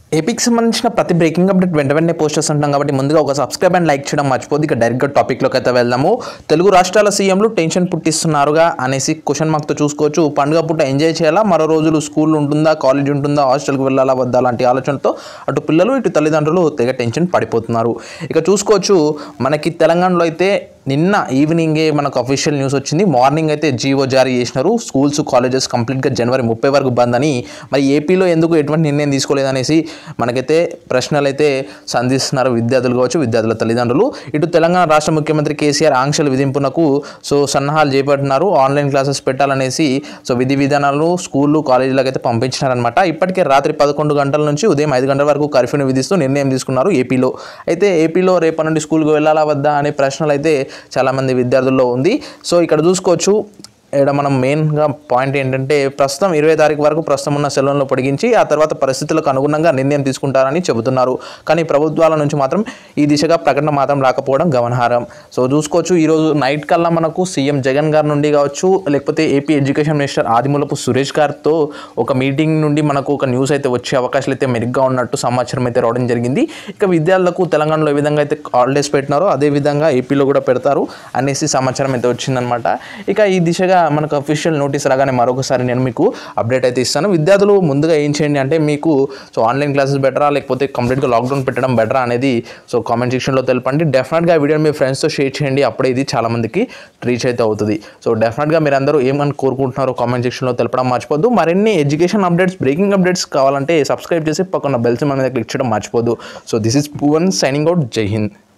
ఏపీకి సంబంధించిన ప్రతి బ్రేకింగ్ అప్డేట్ వెంట వెంటనే పోస్ట్ చేస్తుంటాం కాబట్టి ముందుగా ఒక సబ్స్క్రైబ్ అండ్ లైక్ చేయడం మర్చిపోద్ది ఇక డైరెక్ట్గా టాపిక్లోకి అయితే వెళ్దాము తెలుగు రాష్ట్రాల సీఎంలు టెన్షన్ పుట్టిస్తున్నారుగా అనేసి క్వశ్చన్ మార్క్తో చూసుకోవచ్చు పండుగ పూట ఎంజాయ్ చేయాలా మరో రోజులు స్కూల్ ఉంటుందా కాలేజ్ ఉంటుందా హాస్టల్కి వెళ్ళాలా వద్దా లాంటి ఆలోచనతో అటు పిల్లలు ఇటు తల్లిదండ్రులు తెగ టెన్షన్ పడిపోతున్నారు ఇక చూసుకోవచ్చు మనకి తెలంగాణలో అయితే నిన్న ఈవినింగే మనకు అఫీషియల్ న్యూస్ వచ్చింది మార్నింగ్ అయితే జీవో జారీ చేసినారు స్కూల్స్ కాలేజెస్ కంప్లీట్గా జనవరి ముప్పై వరకు బంద్ అని మరి ఏపీలో ఎందుకు ఎటువంటి నిర్ణయం తీసుకోలేదనేసి మనకైతే ప్రశ్నలు అయితే సంధిస్తున్నారు విద్యార్థులు కావచ్చు విద్యార్థుల తల్లిదండ్రులు ఇటు తెలంగాణ రాష్ట్ర ముఖ్యమంత్రి కేసీఆర్ ఆంక్షల విధింపునకు సో సన్నాహాలు చేపట్టినారు ఆన్లైన్ క్లాసెస్ పెట్టాలనేసి సో విధి విధానాలు స్కూళ్ళు కాలేజీలకు అయితే పంపించినారనమాట ఇప్పటికే రాత్రి పదకొండు గంటల నుంచి ఉదయం ఐదు గంటల వరకు కర్ఫ్యూని విధిస్తూ నిర్ణయం తీసుకున్నారు ఏపీలో అయితే ఏపీలో రేపటి నుండి స్కూల్కి వెళ్ళాలా వద్దా అనే ప్రశ్నలు అయితే చాలామంది విద్యార్థుల్లో ఉంది సో ఇక్కడ చూసుకోవచ్చు ఇక్కడ మనం మెయిన్గా పాయింట్ ఏంటంటే ప్రస్తుతం ఇరవై తారీఖు వరకు ప్రస్తుతం ఉన్న సెలవులను పొడిగించి ఆ తర్వాత పరిస్థితులకు అనుగుణంగా నిర్ణయం తీసుకుంటారని చెబుతున్నారు కానీ ప్రభుత్వాల నుంచి మాత్రం ఈ దిశగా ప్రకటన మాత్రం రాకపోవడం గమనార్హం సో చూసుకోవచ్చు ఈరోజు నైట్ కల్లా మనకు సీఎం జగన్ గారి నుండి కావచ్చు లేకపోతే A P education minister Adimulapu Suresh గారితో ఒక మీటింగ్ నుండి మనకు ఒక న్యూస్ అయితే వచ్చే అవకాశాలు అయితే మెరుగ్గా ఉన్నట్టు సమాచారం అయితే రావడం జరిగింది ఇక విద్యార్థులకు తెలంగాణలో ఏ విధంగా అయితే హాలిడేస్ పెట్టినారో అదే విధంగా ఏపీలో కూడా పెడతారు అనేసి సమాచారం అయితే వచ్చిందనమాట ఇక ఈ దిశగా మనకు అఫీషియల్ నోటీస్ రాగానే మరొకసారి నేను మీకు అప్డేట్ అయితే ఇస్తాను విద్యార్థులు ముందుగా ఏం చేయండి అంటే మీకు సో ఆన్లైన్ క్లాసెస్ బెటరా లేకపోతే కంప్లీట్గా లాక్డౌన్ పెట్టడం బెటరా అనేది సో కామెంట్ సెక్షన్లో తెలపండి డెఫినెట్గా ఈ వీడియోని మీ ఫ్రెండ్స్తో షేర్ చేయండి అప్పుడే ఇది చాలామందికి రీచ్ అయితే అవుతుంది సో డెఫినెట్గా మీరు అందరూ ఏమని కోరుకుంటున్నారో కామెంట్ సెక్షన్లో తెలపడం మర్చిపోద్దు మరిన్ని ఎడ్యుకేషన్ అప్డేట్స్ బ్రేకింగ్ అప్డేట్స్ కావాలంటే సబ్స్క్రైబ్ చేసి పక్కన బెల్స్ మన మీద క్లిక్ చేయడం మర్చిపోద్దు సో దిస్ ఇస్ పూవన్ సైనింగ్ అవుట్ జై హింద్